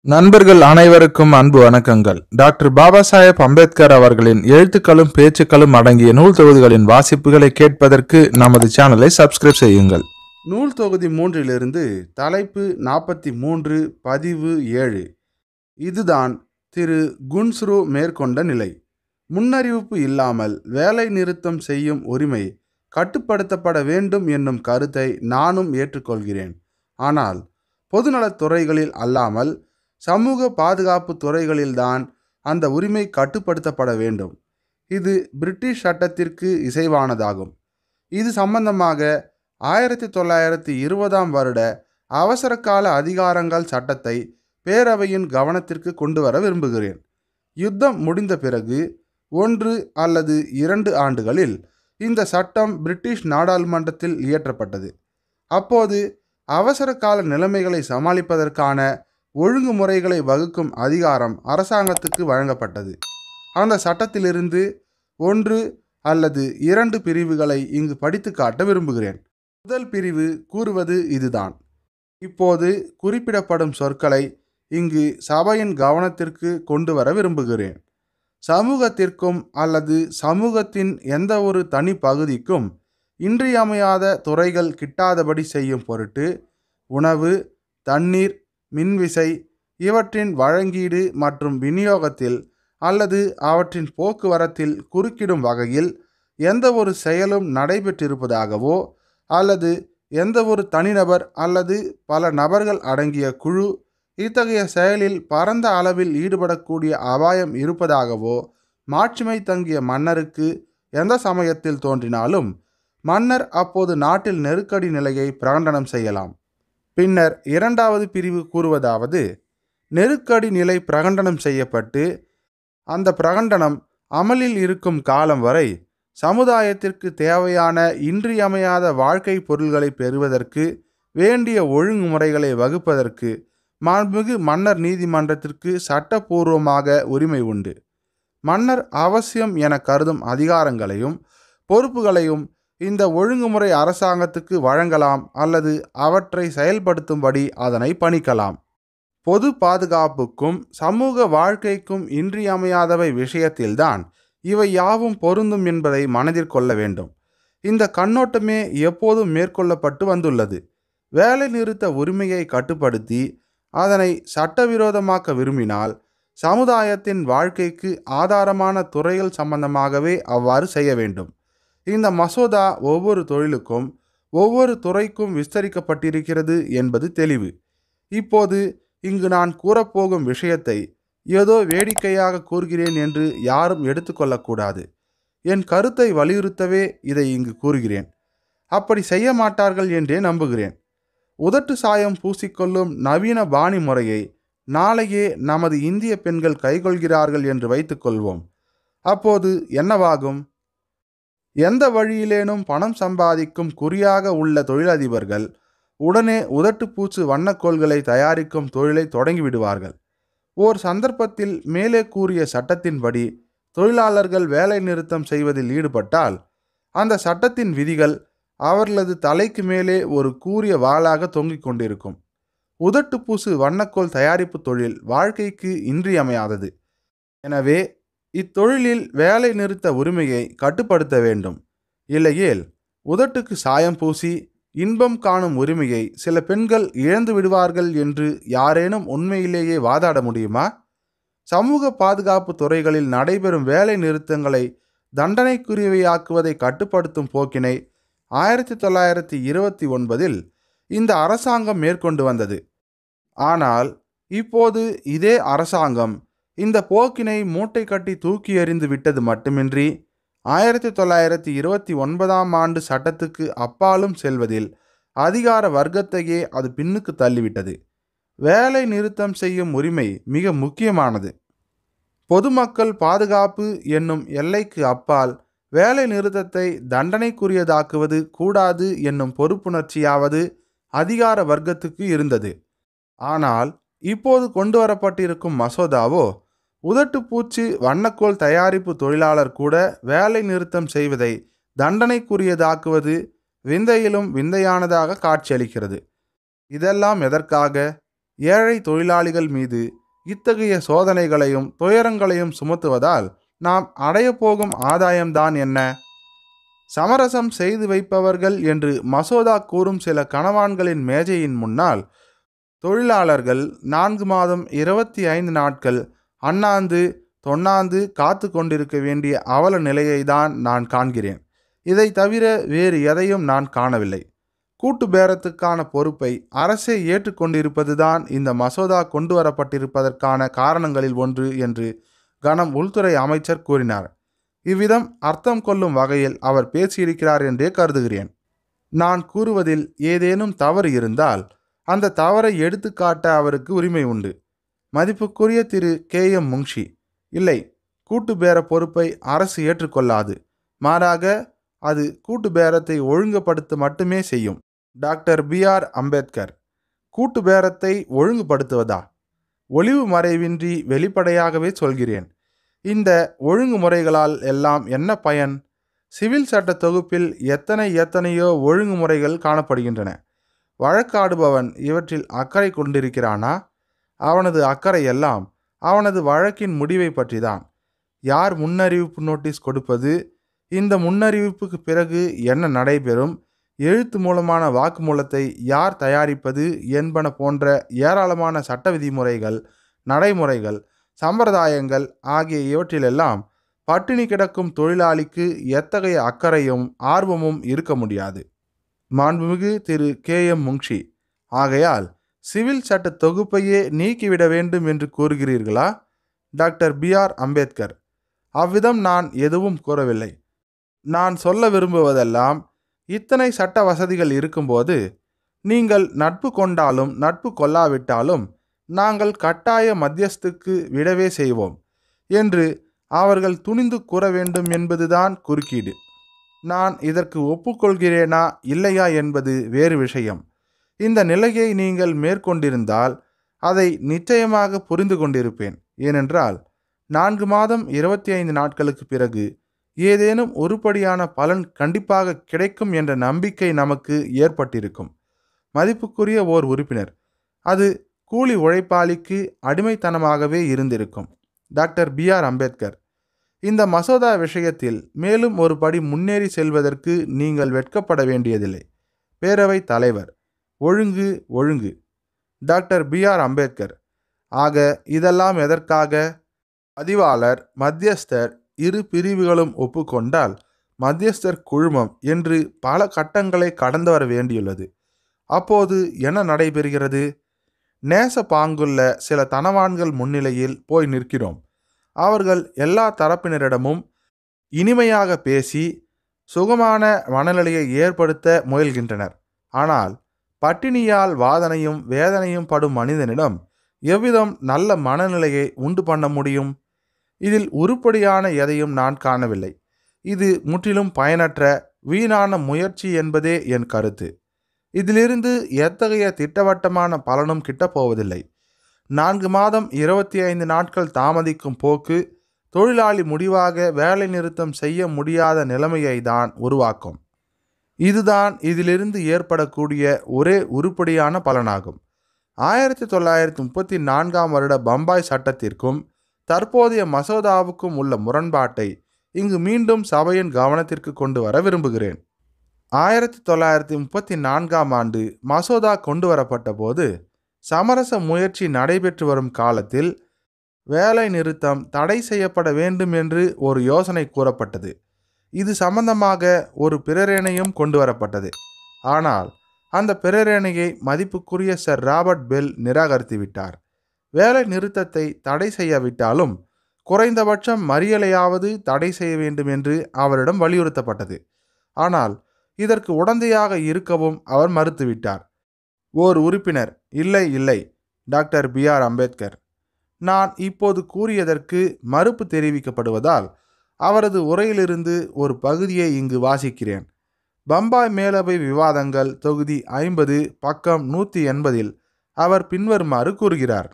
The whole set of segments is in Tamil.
நண்பர்கள் அனைவருக்கும் அன்பு வணக்கங்கள் டாக்டர் பாபா சாஹேப் அம்பேத்கர் அவர்களின் எழுத்துக்களும் பேச்சுக்களும் அடங்கிய நூல் தொகுதிகளின் வாசிப்புகளை கேட்பதற்கு நமது சேனலை சப்ஸ்கிரைப் செய்யுங்கள் நூல் தொகுதி மூன்றிலிருந்து தலைப்பு நாற்பத்தி மூன்று பதிவு ஏழு இதுதான் திரு குன்ஸ்ரு மேற்கொண்ட நிலை முன்னறிவிப்பு இல்லாமல் வேலை நிறுத்தம் செய்யும் உரிமை கட்டுப்படுத்தப்பட வேண்டும் என்னும் கருத்தை நானும் ஏற்றுக்கொள்கிறேன் ஆனால் பொதுநலத் துறைகளில் அல்லாமல் சமூக பாதுகாப்பு துறைகளில்தான் அந்த உரிமை கட்டுப்படுத்தப்பட வேண்டும் இது பிரிட்டிஷ் சட்டத்திற்கு இசைவானதாகும் இது சம்பந்தமாக ஆயிரத்தி தொள்ளாயிரத்தி இருபதாம் வருட அவசரகால அதிகாரங்கள் சட்டத்தை பேரவையின் கவனத்திற்கு கொண்டு வர விரும்புகிறேன் யுத்தம் முடிந்த பிறகு ஒன்று அல்லது இரண்டு ஆண்டுகளில் இந்த சட்டம் பிரிட்டிஷ் நாடாளுமன்றத்தில் இயற்றப்பட்டது அப்போது அவசர கால நிலைமைகளை சமாளிப்பதற்கான ஒழுங்குமுறைகளை வகுக்கும் அதிகாரம் அரசாங்கத்துக்கு வழங்கப்பட்டது அந்த சட்டத்திலிருந்து ஒன்று அல்லது இரண்டு பிரிவுகளை இங்கு படித்து காட்ட விரும்புகிறேன் முதல் பிரிவு கூறுவது இதுதான் இப்போது குறிப்பிடப்படும் சொற்களை இங்கு சபையின் கவனத்திற்கு கொண்டு வர விரும்புகிறேன் சமூகத்திற்கும் அல்லது சமூகத்தின் எந்த ஒரு தனி பகுதிக்கும் இன்றியமையாத துறைகள் கிட்டாதபடி செய்யும் பொருட்டு உணவு தண்ணீர் மின்விசை இவற்றின் வழங்கீடு மற்றும் விநியோகத்தில் அல்லது அவற்றின் போக்குவரத்தில் குறுக்கிடும் வகையில் எந்த ஒரு செயலும் நடைபெற்றிருப்பதாகவோ அல்லது எந்த ஒரு தனிநபர் அல்லது பல நபர்கள் அடங்கிய குழு இத்தகைய செயலில் பரந்த அளவில் ஈடுபடக்கூடிய அபாயம் இருப்பதாகவோ மாட்சிமை தங்கிய மன்னருக்கு எந்த சமயத்தில் தோன்றினாலும் மன்னர் அப்போது நாட்டில் நெருக்கடி நிலையை பிரகடனம் செய்யலாம் பின்னர் இரண்டாவது பிரிவு கூறுவதாவது நெருக்கடி நிலை பிரகடனம் செய்யப்பட்டு அந்த பிரகடனம் அமலில் இருக்கும் காலம் வரை சமுதாயத்திற்கு தேவையான இன்றியமையாத வாழ்க்கை பொருள்களை பெறுவதற்கு வேண்டிய ஒழுங்குமுறைகளை வகுப்பதற்கு மாண்புமிகு மன்னர் நீதிமன்றத்திற்கு சட்டப்பூர்வமாக உரிமை உண்டு மன்னர் அவசியம் என கருதும் அதிகாரங்களையும் பொறுப்புகளையும் இந்த ஒழுங்குமுறை அரசாங்கத்துக்கு வழங்கலாம் அல்லது அவற்றை செயல்படுத்தும்படி அதனை பணிக்கலாம் பொது பாதுகாப்புக்கும் சமூக வாழ்க்கைக்கும் இன்றியமையாதவை விஷயத்தில்தான் இவை யாவும் பொருந்தும் என்பதை மனதில் கொள்ள வேண்டும் இந்த கண்ணோட்டமே எப்போதும் மேற்கொள்ளப்பட்டு வந்துள்ளது வேலை நிறுத்த உரிமையை கட்டுப்படுத்தி அதனை சட்டவிரோதமாக்க விரும்பினால் சமுதாயத்தின் வாழ்க்கைக்கு ஆதாரமான துறைகள் சம்பந்தமாகவே அவ்வாறு செய்ய வேண்டும் இந்த மசோதா ஒவ்வொரு தொழிலுக்கும் ஒவ்வொரு துறைக்கும் விஸ்தரிக்கப்பட்டிருக்கிறது என்பது தெளிவு இப்போது இங்கு நான் கூறப்போகும் விஷயத்தை ஏதோ வேடிக்கையாக கூறுகிறேன் என்று யாரும் எடுத்துக்கொள்ளக்கூடாது என் கருத்தை வலியுறுத்தவே இதை இங்கு கூறுகிறேன் அப்படி செய்ய மாட்டார்கள் என்றே நம்புகிறேன் உதட்டு சாயம் பூசிக்கொள்ளும் நவீன பாணி முறையை நாளையே நமது இந்திய பெண்கள் கைக்கொள்கிறார்கள் என்று வைத்துக்கொள்வோம் அப்போது என்னவாகும் எந்த வழியிலேனும் பணம் சம்பாதிக்கும் குறியாக உள்ள தொழிலதிபர்கள் உடனே உதட்டுப்பூச்சு வண்ணக்கோள்களை தயாரிக்கும் தொழிலை தொடங்கிவிடுவார்கள் ஓர் சந்தர்ப்பத்தில் மேலே கூறிய சட்டத்தின்படி தொழிலாளர்கள் வேலை நிறுத்தம் செய்வதில் ஈடுபட்டால் அந்த சட்டத்தின் விதிகள் அவர்களது தலைக்கு மேலே ஒரு கூரிய வாளாக தொங்கிக் கொண்டிருக்கும் உதட்டுப்பூசு வண்ணக்கோள் தயாரிப்பு தொழில் வாழ்க்கைக்கு இன்றியமையாதது எனவே இத்தொழிலில் வேலை நிறுத்த உரிமையை கட்டுப்படுத்த வேண்டும் இல்லையேல் உதட்டுக்கு சாயம் பூசி இன்பம் காணும் உரிமையை சில பெண்கள் இழந்து விடுவார்கள் என்று யாரேனும் உண்மையிலேயே வாதாட முடியுமா சமூக பாதுகாப்பு துறைகளில் நடைபெறும் வேலை நிறுத்தங்களை தண்டனைக்குரியவையாக்குவதை கட்டுப்படுத்தும் போக்கினை ஆயிரத்தி தொள்ளாயிரத்தி இருபத்தி ஒன்பதில் இந்த அரசாங்கம் மேற்கொண்டு வந்தது ஆனால் இப்போது இதே அரசாங்கம் இந்த போக்கினை மூட்டை கட்டி தூக்கி எறிந்து விட்டது மட்டுமின்றி ஆயிரத்தி தொள்ளாயிரத்தி இருபத்தி ஒன்பதாம் ஆண்டு சட்டத்துக்கு அப்பாலும் செல்வதில் அதிகார வர்க்கத்தையே அது பின்னுக்கு தள்ளிவிட்டது வேலை நிறுத்தம் செய்யும் உரிமை மிக முக்கியமானது பொதுமக்கள் பாதுகாப்பு என்னும் எல்லைக்கு அப்பால் வேலை நிறுத்தத்தை தண்டனைக்குரியதாக்குவது கூடாது என்னும் பொறுப்புணர்ச்சியாவது அதிகார வர்க்கத்துக்கு இருந்தது ஆனால் இப்போது கொண்டு வரப்பட்டிருக்கும் மசோதாவோ உதட்டுப்பூச்சி வண்ணக்கோள் தயாரிப்பு தொழிலாளர் கூட வேலை நிறுத்தம் செய்வதை தண்டனைக்குரியதாக்குவது விந்தையிலும் விந்தையானதாக காட்சியளிக்கிறது இதெல்லாம் எதற்காக ஏழை தொழிலாளிகள் மீது இத்தகைய சோதனைகளையும் துயரங்களையும் சுமத்துவதால் நாம் அடையப்போகும் ஆதாயம்தான் என்ன சமரசம் செய்து வைப்பவர்கள் என்று மசோதா கூறும் சில கணவான்களின் மேஜையின் முன்னால் தொழிலாளர்கள் நான்கு மாதம் இருபத்தி ஐந்து நாட்கள் அண்ணாந்து தொண்ணாந்து காத்து கொண்டிருக்க வேண்டிய அவல நிலையை தான் நான் காண்கிறேன் இதை தவிர வேறு எதையும் நான் காணவில்லை கூட்டு பேரத்துக்கான பொறுப்பை அரசே ஏற்றுக்கொண்டிருப்பதுதான் இந்த மசோதா கொண்டு வரப்பட்டிருப்பதற்கான காரணங்களில் ஒன்று என்று கனம் உள்துறை அமைச்சர் கூறினார் இவ்விதம் அர்த்தம் கொள்ளும் வகையில் அவர் பேசியிருக்கிறார் என்றே கருதுகிறேன் நான் கூறுவதில் ஏதேனும் தவறு இருந்தால் அந்த தவறை எடுத்துக்காட்ட அவருக்கு உரிமை உண்டு மதிப்புக்குரிய திரு கே எம் முன்ஷி இல்லை கூட்டு பேர பொறுப்பை அரசு ஏற்றுக்கொள்ளாது மாறாக அது கூட்டு பேரத்தை ஒழுங்குபடுத்த மட்டுமே செய்யும் டாக்டர் பி ஆர் அம்பேத்கர் கூட்டு பேரத்தை ஒழுங்குபடுத்துவதா ஒளிவு மறைவின்றி வெளிப்படையாகவே சொல்கிறேன் இந்த ஒழுங்குமுறைகளால் எல்லாம் என்ன பயன் சிவில் சட்ட தொகுப்பில் எத்தனை எத்தனையோ ஒழுங்குமுறைகள் காணப்படுகின்றன வழக்காடுபவன் இவற்றில் அக்கறை கொண்டிருக்கிறானா அவனது அக்கறை எல்லாம் அவனது வழக்கின் முடிவை பற்றிதான் யார் முன்னறிவிப்பு நோட்டீஸ் கொடுப்பது இந்த முன்னறிவிப்புக்கு பிறகு என்ன நடைபெறும் எழுத்து மூலமான வாக்குமூலத்தை யார் தயாரிப்பது என்பன போன்ற ஏராளமான சட்ட விதிமுறைகள் நடைமுறைகள் சம்பிரதாயங்கள் ஆகிய இவற்றிலெல்லாம் பட்டினி கிடக்கும் தொழிலாளிக்கு எத்தகைய அக்கறையும் ஆர்வமும் இருக்க முடியாது மாண்புமிகு திரு கே எம் முன்ஷி ஆகையால் சிவில் சட்ட தொகுப்பையே நீக்கிவிட வேண்டும் என்று கூறுகிறீர்களா டாக்டர் பி ஆர் அம்பேத்கர் அவ்விதம் நான் எதுவும் கூறவில்லை நான் சொல்ல விரும்புவதெல்லாம் இத்தனை சட்ட வசதிகள் இருக்கும்போது நீங்கள் நட்பு கொண்டாலும் நட்பு கொள்ளாவிட்டாலும் நாங்கள் கட்டாய மத்தியஸ்துக்கு விடவே செய்வோம் என்று அவர்கள் துணிந்து கூற வேண்டும் என்பதுதான் குறுக்கீடு நான் இதற்கு ஒப்புக்கொள்கிறேனா இல்லையா என்பது வேறு விஷயம் இந்த நிலையை நீங்கள் மேற்கொண்டிருந்தால் அதை நிச்சயமாக புரிந்து கொண்டிருப்பேன் ஏனென்றால் நான்கு மாதம் இருபத்தி ஐந்து நாட்களுக்கு பிறகு ஏதேனும் உருப்படியான பலன் கண்டிப்பாக கிடைக்கும் என்ற நம்பிக்கை நமக்கு ஏற்பட்டிருக்கும் மதிப்புக்குரிய ஓர் உறுப்பினர் அது கூலி உழைப்பாளிக்கு அடிமைத்தனமாகவே இருந்திருக்கும் டாக்டர் பி ஆர் அம்பேத்கர் இந்த மசோதா விஷயத்தில் மேலும் ஒரு படி முன்னேறி செல்வதற்கு நீங்கள் வெட்கப்பட வேண்டியதில்லை பேரவைத் தலைவர் ஒழுங்கு ஒழுங்கு டாக்டர் பி ஆர் அம்பேத்கர் ஆக இதெல்லாம் எதற்காக பதிவாளர் மத்தியஸ்தர் இரு பிரிவுகளும் ஒப்புக்கொண்டால் மத்தியஸ்தர் குழுமம் என்று பல கட்டங்களை கடந்து வர வேண்டியுள்ளது அப்போது என்ன நடைபெறுகிறது நேச பாங்குள்ள சில தனவான்கள் முன்னிலையில் போய் நிற்கிறோம் அவர்கள் எல்லா தரப்பினரிடமும் இனிமையாக பேசி சுகமான மனநிலையை ஏற்படுத்த முயல்கின்றனர் ஆனால் பட்டினியால் வாதனையும் வேதனையும் படும் மனிதனிடம் எவ்விதம் நல்ல மனநிலையை உண்டு பண்ண முடியும் இதில் உருப்படியான எதையும் நான் காணவில்லை இது முற்றிலும் பயனற்ற வீணான முயற்சி என்பதே என் கருத்து இதிலிருந்து எத்தகைய திட்டவட்டமான பலனும் கிட்டப்போவதில்லை நான்கு மாதம் இருபத்தி ஐந்து நாட்கள் தாமதிக்கும் போக்கு தொழிலாளி முடிவாக வேலை நிறுத்தம் செய்ய முடியாத நிலைமையை தான் உருவாக்கும் இதுதான் இதிலிருந்து ஏற்படக்கூடிய ஒரே உருப்படியான பலனாகும் ஆயிரத்தி தொள்ளாயிரத்தி முப்பத்தி நான்காம் வருட பம்பாய் சட்டத்திற்கும் தற்போதைய மசோதாவுக்கும் உள்ள முரண்பாட்டை இங்கு மீண்டும் சபையின் கவனத்திற்கு கொண்டு வர விரும்புகிறேன் ஆயிரத்தி தொள்ளாயிரத்தி முப்பத்தி நான்காம் ஆண்டு மசோதா கொண்டு வரப்பட்ட போது சமரச முயற்சி நடைபெற்று வரும் காலத்தில் வேலை நிறுத்தம் தடை செய்யப்பட வேண்டும் என்று ஒரு யோசனை கூறப்பட்டது இது சம்பந்தமாக ஒரு பிரேரணையும் கொண்டு வரப்பட்டது ஆனால் அந்த பிரேரணையை மதிப்புக்குரிய சர் ராபர்ட் பெல் நிராகரித்து விட்டார் வேலை நிறுத்தத்தை தடை செய்யாவிட்டாலும் குறைந்தபட்சம் மறியலையாவது தடை செய்ய வேண்டும் என்று அவரிடம் வலியுறுத்தப்பட்டது ஆனால் இதற்கு உடந்தையாக இருக்கவும் அவர் மறுத்துவிட்டார் ஓர் உறுப்பினர் இல்லை இல்லை டாக்டர் பி ஆர் அம்பேத்கர் நான் இப்போது கூறியதற்கு மறுப்பு தெரிவிக்கப்படுவதால் அவரது உரையிலிருந்து ஒரு பகுதியை இங்கு வாசிக்கிறேன் பம்பாய் மேலவை விவாதங்கள் தொகுதி ஐம்பது பக்கம் நூற்றி எண்பதில் அவர் பின்வருமாறு கூறுகிறார்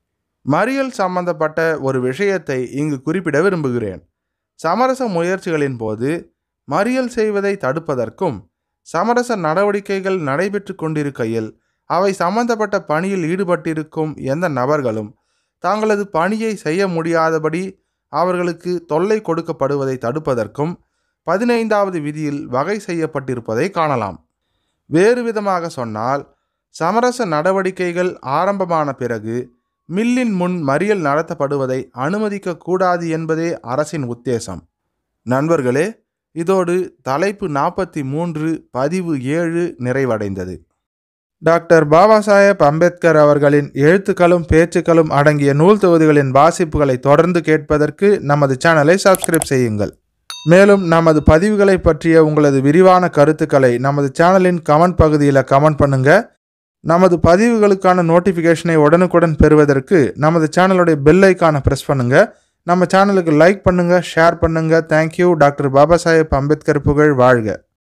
மறியல் சம்பந்தப்பட்ட ஒரு விஷயத்தை இங்கு குறிப்பிட விரும்புகிறேன் சமரச முயற்சிகளின் போது மறியல் செய்வதை தடுப்பதற்கும் சமரச நடவடிக்கைகள் நடைபெற்று கொண்டிருக்கையில் அவை சம்பந்தப்பட்ட பணியில் ஈடுபட்டிருக்கும் எந்த நபர்களும் தங்களது பணியை செய்ய முடியாதபடி அவர்களுக்கு தொல்லை கொடுக்கப்படுவதை தடுப்பதற்கும் பதினைந்தாவது விதியில் வகை செய்யப்பட்டிருப்பதை காணலாம் வேறு விதமாக சொன்னால் சமரச நடவடிக்கைகள் ஆரம்பமான பிறகு மில்லின் முன் மறியல் நடத்தப்படுவதை அனுமதிக்க கூடாது என்பதே அரசின் உத்தேசம் நண்பர்களே இதோடு தலைப்பு நாற்பத்தி மூன்று பதிவு ஏழு நிறைவடைந்தது டாக்டர் பாபா சாஹேப் அம்பேத்கர் அவர்களின் எழுத்துக்களும் பேச்சுக்களும் அடங்கிய நூல் தொகுதிகளின் வாசிப்புகளை தொடர்ந்து கேட்பதற்கு நமது சேனலை சப்ஸ்கிரைப் செய்யுங்கள் மேலும் நமது பதிவுகளை பற்றிய உங்களது விரிவான கருத்துக்களை நமது சேனலின் கமெண்ட் பகுதியில் கமெண்ட் பண்ணுங்க நமது பதிவுகளுக்கான நோட்டிஃபிகேஷனை உடனுக்குடன் பெறுவதற்கு நமது சேனலுடைய பெல் ஐக்கானை ப்ரெஸ் பண்ணுங்க நம்ம சேனலுக்கு லைக் பண்ணுங்க ஷேர் பண்ணுங்க தேங்க்யூ டாக்டர் பாபா சாஹேப் அம்பேத்கர் புகழ் வாழ்க